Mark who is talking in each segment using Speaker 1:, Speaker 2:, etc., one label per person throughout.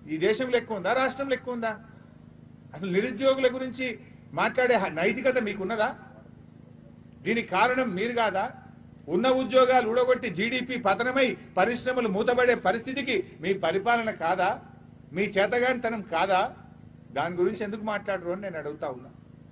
Speaker 1: ఈ దేశంలో ఎక్కువ ఉందా రాష్ట్రంలో ఎక్కువ ఉందా అసలు నిరుద్యోగుల గురించి మాట్లాడే హ- నైతికత మీకున్నదా దీనికి కారణం మీరు కాదా ఉన్న ఉద్యోగాలు ఊడగొట్టి జీడిపి పతనమై పరిశ్రమలు మూతబడే పరిస్థితికి మీ పరిపాలన కాదా మీ చేతగానితనం కాదా దాని గురించి ఎందుకు మాట్లాడరు అని నేను అడుగుతా ఉన్నా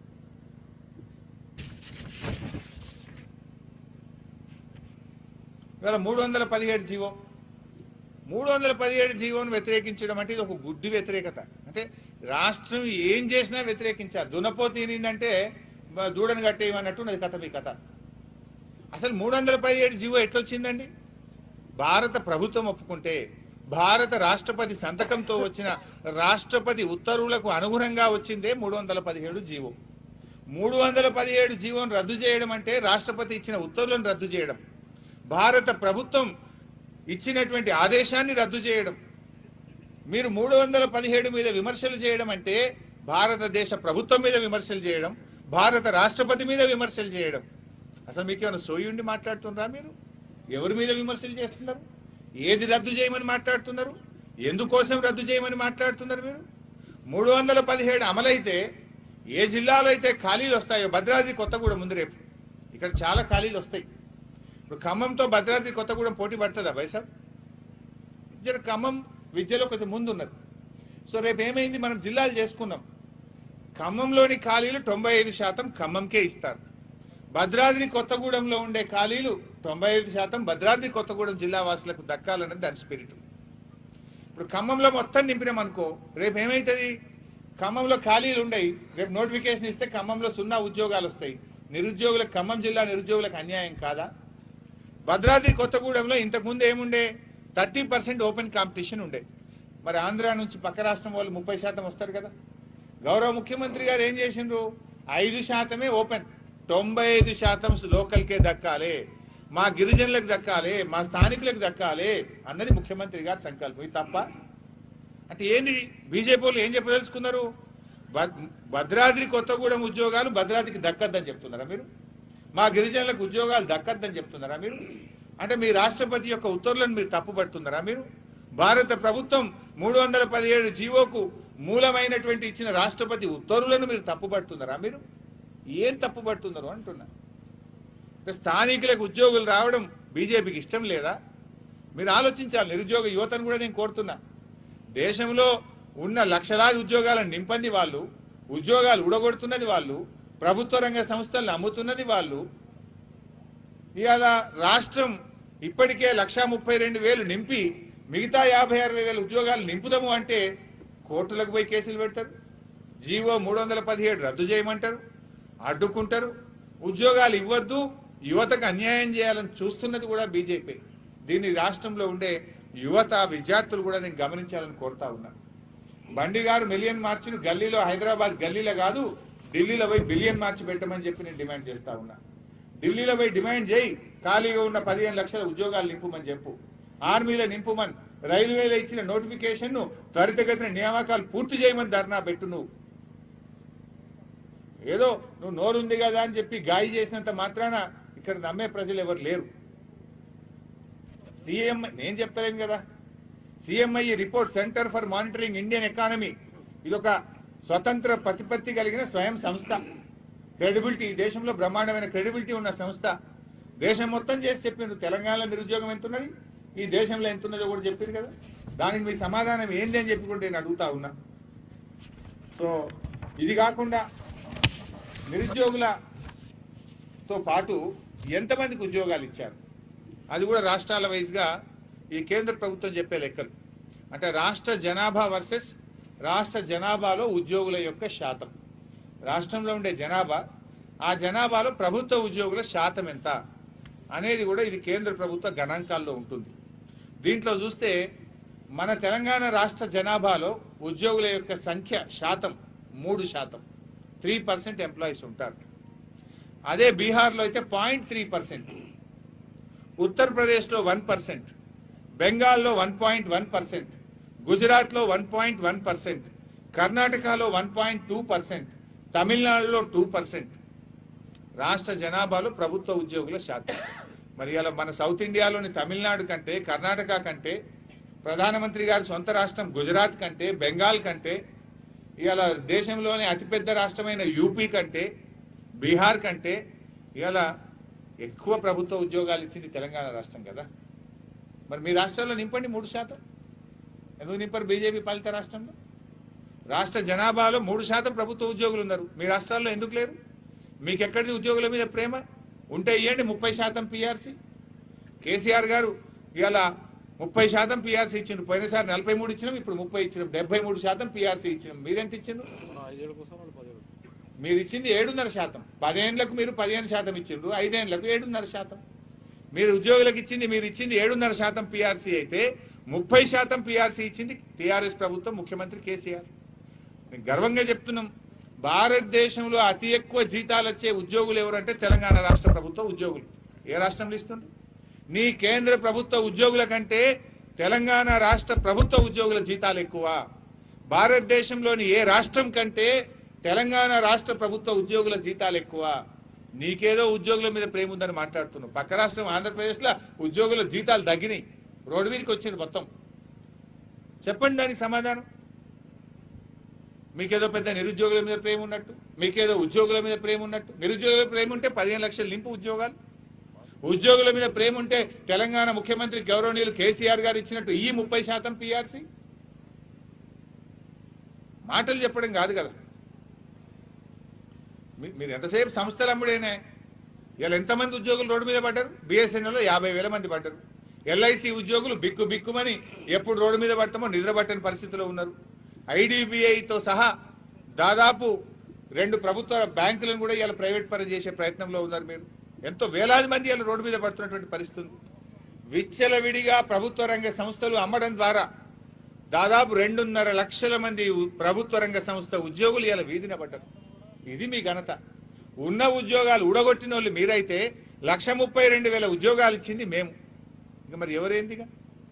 Speaker 1: ఇవాళ మూడు వందల పదిహేడు జీవో మూడు వందల పదిహేడు జీవోను వ్యతిరేకించడం అంటే ఇది ఒక గుడ్డి వ్యతిరేకత అంటే రాష్ట్రం ఏం చేసినా వ్యతిరేకించారు దునపో తీరిందంటే బ- దూడను కట్టేయమన్నట్టు ఉన్నది కథ మీ కథ అసలు మూడు వందల పదిహేడు జీవో ఎట్లొచ్చిందండి భారత ప్రభుత్వం ఒప్పుకుంటే భారత రాష్ట్రపతి సంతకంతో వచ్చిన రాష్ట్రపతి ఉత్తర్వులకు అనుగుణంగా వచ్చిందే మూడు వందల పదిహేడు జీవో మూడు వందల పదిహేడు జీవోను రద్దు చేయడం అంటే రాష్ట్రపతి ఇచ్చిన ఉత్తర్వులను రద్దు చేయడం భారత ప్రభుత్వం ఇచ్చినటువంటి ఆదేశాన్ని రద్దు చేయడం మీరు మూడు వందల పదిహేడు మీద విమర్శలు చేయడం అంటే భారతదేశ ప్రభుత్వం మీద విమర్శలు చేయడం భారత రాష్ట్రపతి మీద విమర్శలు చేయడం అసలు మీకు ఏమైనా సోయి ఉండి మాట్లాడుతున్నారా మీరు ఎవరి మీద విమర్శలు చేస్తున్నారు ఏది రద్దు చేయమని మాట్లాడుతున్నారు ఎందుకోసం రద్దు చేయమని మాట్లాడుతున్నారు మీరు మూడు వందల పదిహేడు అమలైతే ఏ జిల్లాలో అయితే ఖాళీలు వస్తాయో భద్రాద్రి కొత్తగూడెం ముందు రేపు ఇక్కడ చాలా ఖాళీలు వస్తాయి ఇప్పుడు ఖమ్మంతో భద్రాద్రి కొత్తగూడెం పోటీ పడుతుందా బైసాబ్ జర ఖమ్మం విద్యలో కొంచెం ముందు ఉన్నది సో రేపు ఏమైంది మనం జిల్లాలు చేసుకున్నాం ఖమ్మంలోని ఖాళీలు తొంభై ఐదు శాతం ఖమ్మంకే ఇస్తారు భద్రాద్రి కొత్తగూడెంలో ఉండే ఖాళీలు తొంభై ఐదు శాతం భద్రాద్రి కొత్తగూడెం జిల్లా వాసులకు దక్కాలన్నది దాని స్పిరిట్ ఇప్పుడు ఖమ్మంలో మొత్తం నింపినామనుకో రేపు ఏమవుతుంది ఖమ్మంలో ఖాళీలు ఉండయి రేపు నోటిఫికేషన్ ఇస్తే ఖమ్మంలో సున్నా ఉద్యోగాలు వస్తాయి నిరుద్యోగులకు ఖమ్మం జిల్లా నిరుద్యోగులకు అన్యాయం కాదా భద్రాద్రి కొత్తగూడెంలో ఇంతకుముందు ఏముండే థర్టీ పర్సెంట్ ఓపెన్ కాంపిటీషన్ ఉండే మరి ఆంధ్ర నుంచి పక్క రాష్ట్రం వాళ్ళు ముప్పై శాతం వస్తారు కదా గౌరవ ముఖ్యమంత్రి గారు ఏం చేసిండ్రు ఐదు శాతమే ఓపెన్ తొంభై ఐదు శాతం లోకల్కే దక్కాలి మా గిరిజనులకు దక్కాలి మా స్థానికులకు దక్కాలి అన్నది ముఖ్యమంత్రి గారి సంకల్పం ఇది తప్ప అంటే ఏంది బీజేపీ వాళ్ళు ఏం చెప్పదలుచుకున్నారు భద్- భద్రాద్రి కొత్తగూడెం ఉద్యోగాలు భద్రాద్రికి దక్కద్దని చెప్తున్నారా మీరు మా గిరిజనులకు ఉద్యోగాలు దక్కద్దని చెప్తున్నారా మీరు అంటే మీ రాష్ట్రపతి యొక్క ఉత్తర్వులను మీరు తప్పుపడుతున్నారా మీరు భారత ప్రభుత్వం మూడు వందల పదిహేడు జీవోకు మూలమైనటువంటి ఇచ్చిన రాష్ట్రపతి ఉత్తర్వులను మీరు తప్పుపడుతున్నారా మీరు ఏం తప్పుపడుతున్నారు అంటున్నా అంటే స్థానికులకు ఉద్యోగులు రావడం బీజేపీకి ఇష్టం లేదా మీరు ఆలోచించాలి నిరుద్యోగ యువతను కూడా నేను కోరుతున్నా దేశంలో ఉన్న లక్షలాది ఉద్యోగాలను నింపంది వాళ్ళు ఉద్యోగాలు ఉడగొడుతున్నది వాళ్ళు ప్రభుత్వ రంగ సంస్థలను అమ్ముతున్నది వాళ్ళు ఇవాళ రాష్ట్రం ఇప్పటికే లక్షా ముప్పై రెండు వేలు నింపి మిగతా యాభై అరవై వేల ఉద్యోగాలు నింపుదాము అంటే కోర్టులకు పోయి కేసులు పెడతారు జీవో మూడు వందల పదిహేడు రద్దు చేయమంటారు అడ్డుకుంటారు ఉద్యోగాలు ఇవ్వద్దు యువతకు అన్యాయం చేయాలని చూస్తున్నది కూడా బీజేపీ దీన్ని రాష్ట్రంలో ఉండే యువత విద్యార్థులు కూడా నేను గమనించాలని కోరుతా ఉన్నాను బండి గారు మిలియన్ మార్చిని గల్లీలో హైదరాబాద్ గల్లీలో కాదు ఢిల్లీలో పోయి బిలియన్ మార్చి పెట్టమని చెప్పి నేను డిమాండ్ చేస్తా ఉన్నా ఢిల్లీలో పోయి డిమాండ్ చేయి ఖాళీగా ఉన్న పదిహేను లక్షల ఉద్యోగాలు నింపుమని చెప్పు ఆర్మీలో నింపుమని రైల్వేలో ఇచ్చిన నోటిఫికేషన్ ను త్వరితగతిన నియామకాలు పూర్తి చేయమని ధర్నా పెట్టు నువ్వు ఏదో నువ్వు నోరుంది కదా అని చెప్పి గాయి చేసినంత మాత్రాన ఇక్కడ నమ్మే ప్రజలు ఎవరు లేరు సీఎం నేను చెప్తలేను కదా CMI report centre for monitoring Indian economy ఇది ఒక స్వతంత్ర ప్రతిపత్తి కలిగిన స్వయం సంస్థ క్రెడిబిలిటీ ఈ దేశంలో బ్రహ్మాండమైన క్రెడిబిలిటీ ఉన్న సంస్థ దేశం మొత్తం చేసి చెప్పిండ్రు తెలంగాణలో నిరుద్యోగం ఎంత ఉన్నది ఈ దేశంలో ఎంత ఉన్నదో కూడా చెప్పింది కదా దానికి మీ సమాధానం ఏంది అని చెప్పి కూడా నేను అడుగుతా ఉన్నా సో ఇది కాకుండా నిరుద్యోగులతో పాటు ఎంతమందికి ఉద్యోగాలు ఇచ్చారు అది కూడా రాష్ట్రాల వైజ్గా ఈ కేంద్ర ప్రభుత్వం చెప్పే లెక్కలు అంటే రాష్ట్ర జనాభా వర్సెస్ రాష్ట్ర జనాభాలో ఉద్యోగుల యొక్క శాతం రాష్ట్రంలో ఉండే జనాభా ఆ జనాభాలో ప్రభుత్వ ఉద్యోగుల శాతం ఎంత అనేది కూడా ఇది కేంద్ర ప్రభుత్వ గణాంకాల్లో ఉంటుంది దీంట్లో చూస్తే మన తెలంగాణ రాష్ట్ర జనాభాలో ఉద్యోగుల యొక్క సంఖ్య శాతం మూడు శాతం త్రీ పర్సెంట్ ఎంప్లాయీస్ ఉంటారు అదే బీహార్లో అయితే పాయింట్ త్రీ పర్సెంట్ ఉత్తరప్రదేశ్లో వన్ పర్సెంట్ బెంగాల్లో వన్ పాయింట్ వన్ పర్సెంట్ గుజరాత్లో వన్ పాయింట్ వన్ పర్సెంట్ కర్ణాటకలో వన్ పాయింట్ టూ పర్సెంట్ తమిళనాడులో టూ పర్సెంట్ రాష్ట్ర జనాభాలో ప్రభుత్వ ఉద్యోగుల శాతం మరి అలా మన సౌత్ ఇండియాలోని తమిళనాడు కంటే కర్ణాటక కంటే ప్రధానమంత్రి గారి సొంత రాష్ట్రం గుజరాత్ కంటే బెంగాల్ కంటే ఇవాళ దేశంలోనే అతిపెద్ద రాష్ట్రమైన యూపీ కంటే బీహార్ కంటే ఇవాళ ఎక్కువ ప్రభుత్వ ఉద్యోగాలు ఇచ్చింది తెలంగాణ రాష్ట్రం కదా మరి మీ రాష్ట్రంలో నింపండి మూడు శాతం ఎందుకు నింపరు బీజేపీ పాలిత రాష్ట్రంలో రాష్ట్ర జనాభాలో మూడు శాతం ప్రభుత్వ ఉద్యోగులు ఉన్నారు మీ రాష్ట్రాల్లో ఎందుకు లేరు మీకు ఎక్కడిది ఉద్యోగుల మీద ప్రేమ ఉంటే ఇవ్వండి ముప్పై శాతం పిఆర్సీ కేసీఆర్ గారు ఇవాళ ముప్పై శాతం పిఆర్సీ ఇచ్చిండు పోయినసారి నలభై మూడు ఇచ్చినాం ఇప్పుడు ముప్పై ఇచ్చినాం డెబ్బై మూడు శాతం పిఆర్సీ ఇచ్చినాం మీరెంత ఇచ్చిండ్రు
Speaker 2: మన ఐదేళ్ళ కోసం వాళ్ళు పదేళ్ళు
Speaker 1: మీరు ఇచ్చింది ఏడున్నర శాతం పదేండ్లకు మీరు పదిహేను శాతం ఇచ్చిండ్రు ఐదేండ్లకు ఏడున్నర శాతం మీరు ఉద్యోగులకు ఇచ్చింది మీరు ఇచ్చింది ఏడున్నర శాతం పిఆర్సీ అయితే ముప్పై శాతం పిఆర్సీ ఇచ్చింది టీఆర్ఎస్ ప్రభుత్వం ముఖ్యమంత్రి కేసీఆర్ మేము గర్వంగా చెప్తున్నాం భారతదేశంలో అతి ఎక్కువ జీతాలు వచ్చే ఉద్యోగులు ఎవరంటే తెలంగాణ రాష్ట్ర ప్రభుత్వ ఉద్యోగులు ఏ రాష్ట్రంలో ఇస్తుంది నీ కేంద్ర ప్రభుత్వ ఉద్యోగుల కంటే తెలంగాణ రాష్ట్ర ప్రభుత్వ ఉద్యోగుల జీతాలు ఎక్కువ భారతదేశంలోని ఏ రాష్ట్రం కంటే తెలంగాణ రాష్ట్ర ప్రభుత్వ ఉద్యోగుల జీతాలు ఎక్కువ నీకేదో ఉద్యోగుల మీద ప్రేమ ఉందని మాట్లాడుతున్నావు పక్క రాష్ట్రం ఆంధ్రప్రదేశ్లో ఉద్యోగుల జీతాలు తగ్గినాయి రోడ్డు మీదకి వచ్చింది మొత్తం చెప్పండి దానికి సమాధానం మీకేదో పెద్ద నిరుద్యోగుల మీద ప్రేమ ఉన్నట్టు మీకేదో ఉద్యోగుల మీద ప్రేమ ఉన్నట్టు నిరుద్యోగుల ప్రేమ ఉంటే పదిహేను లక్షలు నింపు ఉద్యోగాలు ఉద్యోగుల మీద ప్రేమ ఉంటే తెలంగాణ ముఖ్యమంత్రి గౌరవనీయులు కేసీఆర్ గారు ఇచ్చినట్టు ఈ ముప్పై శాతం పిఆర్సీ మాటలు చెప్పడం కాదు కదా మీ- మీరు ఎంతసేపు సంస్థలు అమ్ముడేనే ఇలా ఎంతమంది ఉద్యోగులు రోడ్డు మీద పడ్డారు బిఎస్ఎన్ఎల్లో యాభై వేల మంది పడ్డారు ఎల్ఐసి ఉద్యోగులు బిక్కు బిక్కుమని ఎప్పుడు రోడ్డు మీద పడతామో నిద్ర పట్టని పరిస్థితిలో ఉన్నారు ఐడిబిఐతో సహా దాదాపు రెండు ప్రభుత్వ బ్యాంకులను కూడా ఇలా ప్రైవేట్ పరం చేసే ప్రయత్నంలో ఉన్నారు మీరు ఎంతో వేలాది మంది ఇలా రోడ్డు మీద పడుతున్నటువంటి పరిస్థితి ఉంది విచ్చలవిడిగా ప్రభుత్వ రంగ సంస్థలు అమ్మడం ద్వారా దాదాపు రెండున్నర లక్షల మంది ఉ- ప్రభుత్వ రంగ సంస్థ ఉద్యోగులు ఇలా వీధిన పడ్డారు ఇది మీ ఘనత ఉన్న ఉద్యోగాలు ఊడగొట్టిన వాళ్ళు మీరైతే లక్ష ముప్పై రెండు వేల ఉద్యోగాలు ఇచ్చింది మేము ఇంకా మరి ఎవరేందిగా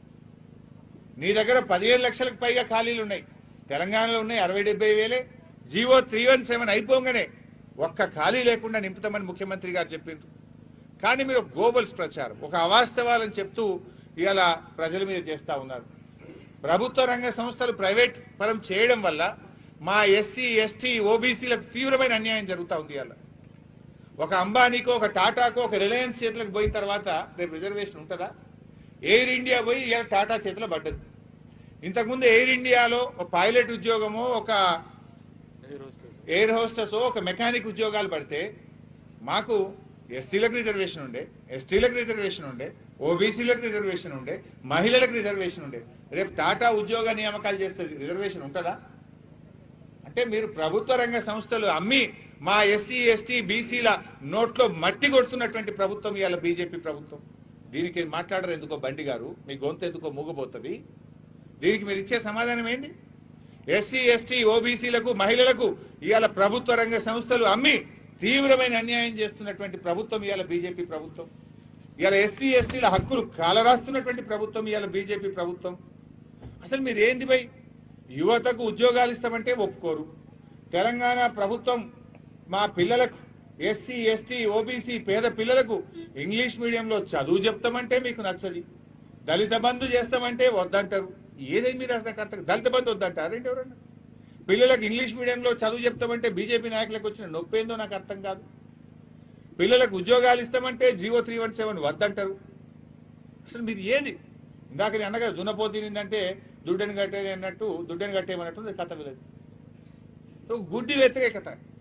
Speaker 1: నీ దగ్గర పదిహేను లక్షలకు పైగా ఖాళీలు ఉన్నాయి తెలంగాణలో ఉన్నాయి అరవై డెబ్బై వేలే జీవో త్రీ వన్ సెవెన్ అయిపోగానే ఒక్క ఖాళీ లేకుండా నింపుతామని ముఖ్యమంత్రి గారు చెప్పిండ్రు కానీ మీరు గోబల్స్ ప్రచారం ఒక అవాస్తవాలని చెప్తూ ఇవాళ ప్రజల మీద చేస్తా ఉన్నారు ప్రభుత్వ రంగ సంస్థలు ప్రైవేట్ పరం చేయడం వల్ల మా ఎస్సీ ఎస్టీ ఓబీసీలకు తీవ్రమైన అన్యాయం జరుగుతూ ఉంది ఇవాళ ఒక అంబానీకో ఒక టాటాకో ఒక రిలయన్స్ చేతులకు పోయిన తర్వాత రేపు రిజర్వేషన్ ఉంటుందా ఎయిర్ ఇండియా పోయి ఇవాళ టాటా చేతిలో పడ్డది ఇంతకుముందు ఎయిర్ ఇండియాలో ఒక పైలట్ ఉద్యోగమో ఒక
Speaker 2: ఏ రోజుకి
Speaker 1: ఎయిర్ హోస్టెస్ ఒక మెకానిక్ ఉద్యోగాలు పడితే మాకు ఎస్సీలకు రిజర్వేషన్ ఉండే ఎస్టీలకు రిజర్వేషన్ ఉండే ఓబీసీలకు రిజర్వేషన్ ఉండే మహిళలకు రిజర్వేషన్ ఉండే రేపు టాటా ఉద్యోగ నియామకాలు చేస్తుంది రిజర్వేషన్ ఉంటుందా అంటే మీరు ప్రభుత్వ రంగ సంస్థలు అమ్మి మా ఎస్సీ ఎస్టీ బీసీల నోట్లో మట్టి కొడుతున్నటువంటి ప్రభుత్వం ఇవాళ బీజేపీ ప్రభుత్వం దీనికి మాట్లాడరు ఎందుకో బండి గారు మీ గొంతు ఎందుకో మూగబోతుంది దీనికి మీరు ఇచ్చే సమాధానం ఏంటి ఎస్సీ ఎస్టీ ఓబీసీలకు మహిళలకు ఇవాళ ప్రభుత్వ రంగ సంస్థలు అమ్మి తీవ్రమైన అన్యాయం చేస్తున్నటువంటి ప్రభుత్వం ఇవాళ బీజేపీ ప్రభుత్వం ఇవాళ ఎస్సీ ఎస్టీల హక్కులు కాలరాస్తున్నటువంటి ప్రభుత్వం ఇవాళ బీజేపీ ప్రభుత్వం అసలు మీరు ఏంది బై యువతకు ఉద్యోగాలు ఇస్తామంటే ఒప్పుకోరు తెలంగాణ ప్రభుత్వం మా పిల్లలకు ఎస్సీ ఎస్టీ ఓబీసీ పేద పిల్లలకు ఇంగ్లీష్ మీడియంలో చదువు చెప్తామంటే మీకు నచ్చది దళిత బంధు చేస్తామంటే వద్దంటారు ఏదై మీరు అసలు నాకు అర్థం దళిత బంధు వద్దంటారు ఏంటి ఎవరన్నా పిల్లలకు ఇంగ్లీష్ మీడియంలో చదువు చెప్తామంటే బీజేపీ నాయకులకు వచ్చిన నొప్పి ఏందో నాకు అర్థం కాదు పిల్లలకు ఉద్యోగాలు ఇస్తామంటే జీవో త్రీ వన్ సెవెన్ వద్దంటారు అసలు మీరు ఏది ఇందాక నేను అన్నగా దున్నపోతినిందంటే దుడ్డని కట్టేది అన్నట్టు దుడ్డని కట్టేయమన్నట్టు కథ విలేదు గుడ్డి వ్యతిరేకత